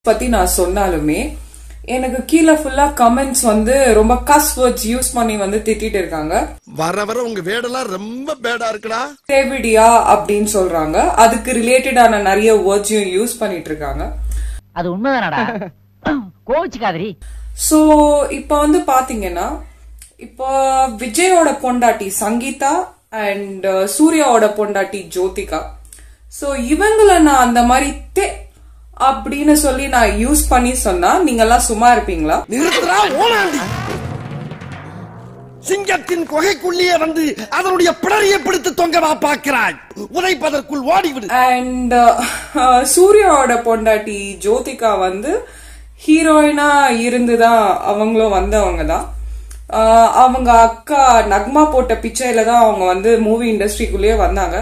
பத்தி நான் சொன்னாலுமே எனக்கு கீழே ஃபுல்லா கமெண்ட்ஸ் வந்து ரொம்ப கஸ் வேர்ட்ஸ் யூஸ் பண்ணி வந்து திட்டிட்டு இருக்காங்க வர வர உங்க வேடெல்லாம் ரொம்ப பேடா இருக்குடா தேவிடியா அப்படின்னு சொல்றாங்க அதுக்கு ரிலேட்டடான நிறைய வேர்ட்ஸையும் யூஸ் பண்ணிட்டு இருக்காங்க அது உண்மைதானடா கோவிச்சுக்காதரி சோ இப்போ வந்து பாத்தீங்கன்னா இப்போ விஜயோட பொண்டாட்டி சங்கீதா அண்ட் சூர்யாவோட பொண்டாட்டி ஜோதிகா சோ இவங்கள நான் அந்த மாதிரி தே அப்படின்னு சொல்லி நான் யூஸ் பண்ணி சொன்னா நீங்க எல்லாம் சும்மா இருப்பீங்களா நிறுத்துறா ஓனாண்டி சிங்கத்தின் குகைக்குள்ளேயே வந்து அதனுடைய பிடரியை பிடித்து தொங்கவா பார்க்கிறாய் உதைப்பதற்குள் ஓடிவிடு அண்ட் சூர்யாவோட பொண்டாட்டி ஜோதிகா வந்து ஹீரோயினா இருந்துதான் அவங்களும் வந்தவங்க தான் ஆஹ் அவங்க அக்கா நக்மா போட்ட பிச்சையில தான் அவங்க வந்து மூவி இண்டஸ்ட்ரிக்குள்ளேயே வந்தாங்க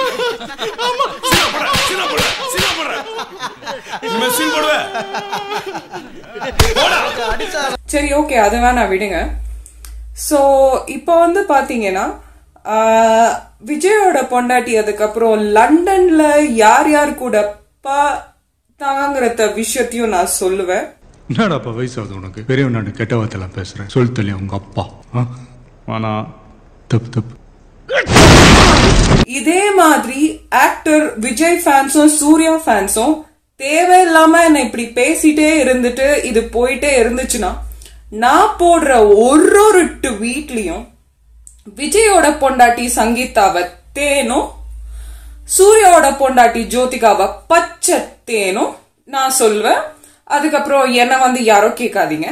சரி ஓகே அது வேணா விடுங்க சோ இப்போ வந்து பாத்தீங்கன்னா ஆஹ், விஜயோட பொண்டாட்டி அதுக்கப்புறம் லண்டன்ல யார் யார் கூட பார்த்தாங்கிறத விஷயத்தையும் நான் சொல்லுவேன் என்னடாப்பா வயசாகுது உனக்கு பெரியவன் நான் கெட்ட வார்த்தைலாம் பேசுறேன் சொல் தள்ளி உங்க அப்பா ஆ? ஆனா தப்பு தப்பு இதே மாதிரி ஆக்டர் விஜய் ஃபேன்ஸும் சூர்யா ஃபேன்ஸும் தேவையில்லாம என்ன இப்படி பேசிட்டே இருந்துட்டு இது போயிட்டே இருந்துச்சுன்னா நான் போடுற ஒரு ஒரு ட்வீட்லயும் விஜயோட பொண்டாட்டி சங்கீதாவை தேனும் சூர்யாவோட பொண்டாட்டி ஜோதிகாவை பச்சை தேனும் நான் சொல்வேன் அதுக்கப்புறம் என்ன வந்து யாரோ கேட்காதீங்க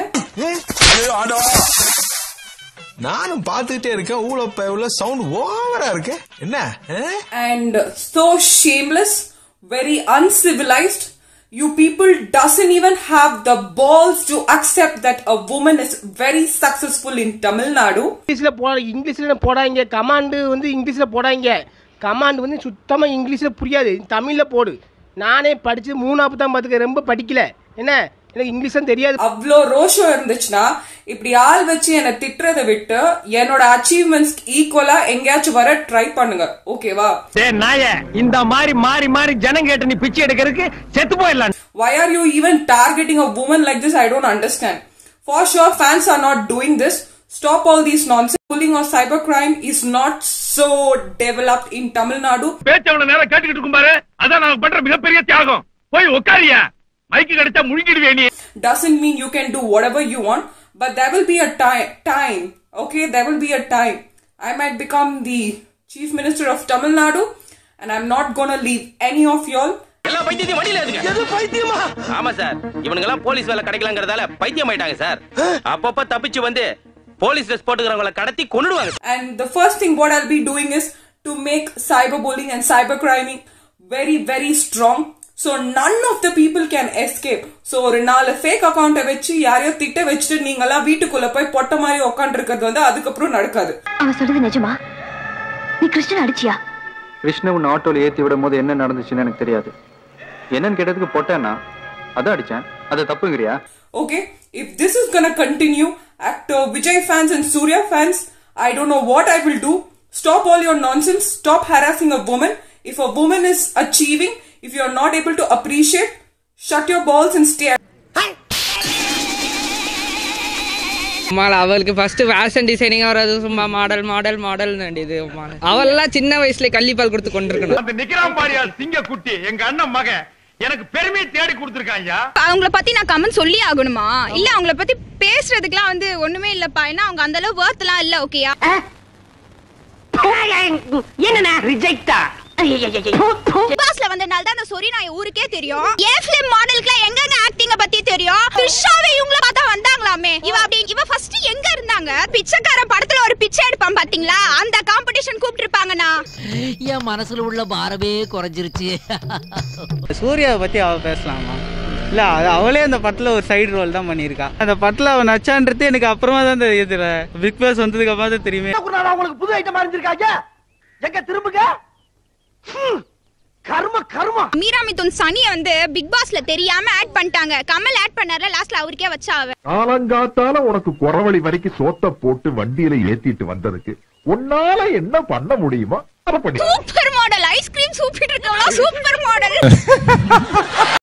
நானும் பார்த்துட்டே இருக்கேன் ஊழப்ப உள்ள சவுண்ட் ஓவரா இருக்கு என்ன ஆ? and so shameless, very uncivilized. You people doesn't even have the balls to accept that a woman is very successful in Tamil Nadu. இங்கிலீஷ்ல போ இங்கிலீஷ்ல போடாங்க கமாண்டு வந்து இங்கிலீஷ்ல போடாங்க கமாண்ட் வந்து சுத்தமா இங்கிலீஷ்ல புரியாது தமிழ்ல போடு நானே படிச்சு மூணாவது தான் பார்த்துக்க ரொம்ப படிக்கல என்ன எனக்கு இங்கிலீஷ் தான் தெரியாது அவ்வளோ ரோஷம் இருந்துச்சுன்னா இப்படி ஆள் வச்சு என்னை திட்டுறதை விட்டு என்னோட அச்சீவ்மெண்ட்ஸ் ஈக்குவலா எங்கேயாச்சும் வர ட்ரை பண்ணுங்க ஓகேவா நாய இந்த மாதிரி மாறி மாறி ஜனம் கேட்டு நீ பிச்சை எடுக்கிறதுக்கு செத்து போயிடலாம் Why are you even targeting a woman like this? I don't understand. For sure, fans are not doing this. Stop all these nonsense. Bullying or cybercrime is not so developed in Tamil Nadu. பேச்ச அவன நேரம் கேட்டுக்கிட்டு இருக்கும் பாரு அதான் நான் பண்ற மிகப்பெரிய தியாகம் போய் உட்காரியா மைக்கு கிடைச்சா முழுங்கிடுவே நீ Doesn't mean you can do whatever you want, but there will be a time. Time, okay? There will be a time. I might become the chief minister of Tamil Nadu, and I'm not gonna leave any of y'all எல்லா பைத்தியத்தையும் வண்டியில ஏத்துங்க எது பைத்தியமா ஆமா sir இவனுங்க எல்லாம் police வேலை கிடைக்கலங்கறதால பைத்தியம் ஆயிட்டாங்க சார் அப்பப்ப தப்பிச்சு வந்து போலீஸ் ட்ரெஸ் போட்டுக்கிறவங்கள கடத்தி கொன்னுடுவாங்க And the first thing what I'll be doing is to make cyberbullying and cybercriming very, very strong. So none of the people can escape. So ஒரு நாலு ஃபேக் அக்கௌண்ட்டை வச்சு யாரையோ திட்ட வச்சுட்டு நீங்கெல்லாம் வீட்டுக்குள்ள போய் பொட்ட மாதிரி உட்காந்துருக்கிறது வந்து அதுக்கப்புறம் நடக்காது அவன் சொல்றது நிஜமா நீ கிறிஸ்டன் அடிச்சியா விஷ்ணுவின் ஆட்டோல ஏத்தி விடும் போது என்ன நடந்துச்சுன்னு எனக்கு தெரியாது என்னன்னு கேட்டதுக்கு போட்டேன்னா அதான் அடிச்சேன் அது தப்புங்கிறியா Okay, if this is gonna continue, actor Vijay fans and Surya fans, I don't know what I will do. Stop all your nonsense. Stop harassing a woman. If a woman is achieving, if you are not able to appreciate, shut your balls and stay. சும்மா அவளுக்கு first fashion designing வர்றது சும்மா model model model வேண்டியது அவள்லாம் சின்ன வயசுல கள்ளிப்பால் கொடுத்து கொண்டிருக்கணும் அந்த நிக்கிறான் பாரியா சிங்க குட்டி எங்க அண்ணன் மகன் எனக்கு பெருமையை தேடி கொடுத்திருக்காங்க அவங்கள பத்தி நான் கமெண்ட் சொல்லி ஆகணுமா இல்ல அவங்கள பத்தி பேசுறதுக்குலாம் வந்து ஒண்ணுமே இல்லப்பா ஏன்னா அவங்க அந்த அளவு worth எல்லாம் இல்ல ஓகேயா என்னண்ணா ரிஜெக்டா பாஸ்ல வந்தனால தான் அந்த சொரி நான் ஊருக்கே தெரியும் ஏ ஃபிலிம் மாடலுக்குலாம் எங்கங்க ஆக்டிங்க பத்தி தெரியும் த்ரிஷாவே இவங்கள பார்த்தா வந்தாங்களாமே இவ அப்படி இவ ஃபர்ஸ்ட் எங்க இருந்தாங்க பிச்சைக்கார படத்துல ஒரு பிச்சை எடுப்பான் பாத்தீங்களா அந்த காம்படிஷன் கூப்பிட்டு இருப்பாங்கண்ணா என் மனசுல உள்ள பாரமே குறைஞ்சிருச்சு சூர்யாவை பத்தி அவ பேசலாமா இல்ல அது அவளே அந்த படத்துல ஒரு சைடு ரோல் தான் பண்ணியிருக்கா அந்த படத்துல அவன் நச்சான்றது எனக்கு அப்புறமா தான் தெரியுது பிக் பாஸ் வந்ததுக்கு அப்புறம் தான் தெரியுமே உங்களுக்கு புது ஐட்டம் அறிஞ்சிருக்காங்க எங்க திரும்புங்க ஹம், கர்ம கர்ம மீரா மிதுன் சனிய வந்து பிக் பாஸ்ல தெரியாம ஆட் பண்ணிட்டாங்க கமல் ஆட் பண்ணார்ல லாஸ்ட்ல அவருக்கே வச்சா அவ காலங்காத்தால உனக்கு குறவழி வரைக்கும் சோத்த போட்டு வண்டியில ஏத்திட்டு வந்ததுக்கு உன்னால என்ன பண்ண முடியுமோ அதை பண்ணி சூப்பர் மாடல் ஐஸ்கிரீம் சூப்பிட்டு இருக்கவளா சூப்பர் மாடல்